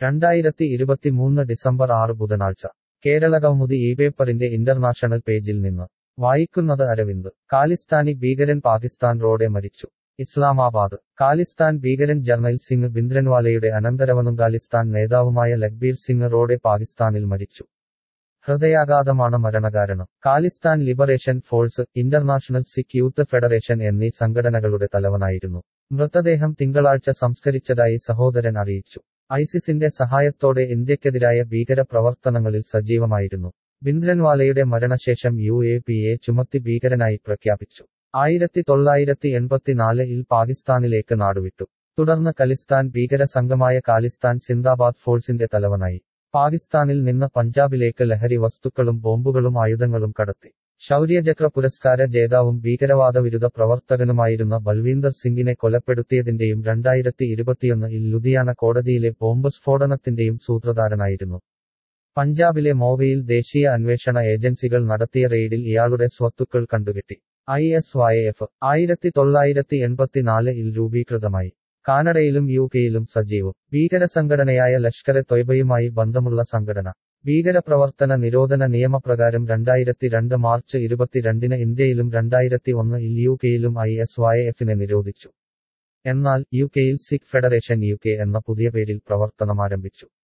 രണ്ടായിരത്തി ഇരുപത്തിമൂന്ന് ഡിസംബർ ആറ് ബുധനാഴ്ച കേരള കൗമുദി ഈ പേപ്പറിന്റെ ഇന്റർനാഷണൽ പേജിൽ നിന്ന് വായിക്കുന്നത് അരവിന്ദ് ഖാലിസ്ഥാനി ഭീകരൻ പാകിസ്ഥാൻ റോഡെ മരിച്ചു ഇസ്ലാമാബാദ് ഖാലിസ്ഥാൻ ഭീകരൻ ജർണൽ സിംഗ് ബിന്ദ്രൻവാലയുടെ അനന്തരവനും ഖാലിസ്ഥാൻ നേതാവുമായ ലഗ്ബീർ സിംഗ് റോഡെ പാകിസ്ഥാനിൽ മരിച്ചു ഹൃദയാഘാതമാണ് മരണകാരണം Khalistan liberation force international Sikh youth federation എന്നീ സംഘടനകളുടെ തലവനായിരുന്നു മൃതദേഹം തിങ്കളാഴ്ച സംസ്കരിച്ചതായി സഹോദരൻ അറിയിച്ചു ഐസിസിന്റെ സഹായത്തോടെ ഇന്ത്യക്കെതിരായ ഭീകര പ്രവർത്തനങ്ങളിൽ സജീവമായിരുന്നു ബിന്ദ്രൻവാലയുടെ മരണശേഷം യു എ പി എ ചുമത്തി ഭീകരനായി പ്രഖ്യാപിച്ചു ആയിരത്തി തൊള്ളായിരത്തി എൺപത്തിനാലിൽ പാകിസ്ഥാനിലേക്ക് നാടുവിട്ടു തുടർന്ന് ഖലിസ്ഥാൻ ഭീകര സംഘമായ ഖാലിസ്ഥാൻ സിന്ദാബാദ് ഫോഴ്സിന്റെ തലവനായി പാകിസ്ഥാനിൽ നിന്ന് പഞ്ചാബിലേക്ക് ലഹരി വസ്തുക്കളും ബോംബുകളും ആയുധങ്ങളും കടത്തി ശൗര്യചക്ര പുരസ്കാര ജേതാവും ഭീകരവാദവിരുദ്ധ പ്രവർത്തകനുമായിരുന്ന ബൽവീന്ദർ സിംഗിനെ കൊലപ്പെടുത്തിയതിന്റെയും രണ്ടായിരത്തി ഇരുപത്തിയൊന്നിൽ ലുധിയാന കോടതിയിലെ ബോംബ് സ്ഫോടനത്തിന്റെയും സൂത്രധാരനായിരുന്നു പഞ്ചാബിലെ മോഗയിൽ ദേശീയ അന്വേഷണ ഏജൻസികൾ നടത്തിയ റെയ്ഡിൽ ഇയാളുടെ സ്വത്തുക്കൾ കണ്ടുകെട്ടി ഐ എസ് വൈ എഫ് ആയിരത്തി തൊള്ളായിരത്തി എൺപത്തിനാലിൽ രൂപീകൃതമായി കാനഡയിലും യു കെയിലും സജീവം ഭീകര സംഘടനയായ ലഷ്കറെ തൊയ്ബയുമായി ബന്ധമുള്ള സംഘടന ഭീകരപ്രവർത്തന നിരോധന നിയമപ്രകാരം രണ്ടായിരത്തി രണ്ട് മാർച്ച് ഇരുപത്തിരണ്ടിന് ഇന്ത്യയിലും രണ്ടായിരത്തി ഒന്നിൽ യു കെയിലും ഐ എസ് വൈ എഫിനെ നിരോധിച്ചു എന്നാൽ യു കെയിൽ സിഖ് ഫെഡറേഷൻ യു കെ എന്ന പുതിയ പേരിൽ പ്രവർത്തനമാരംഭിച്ചു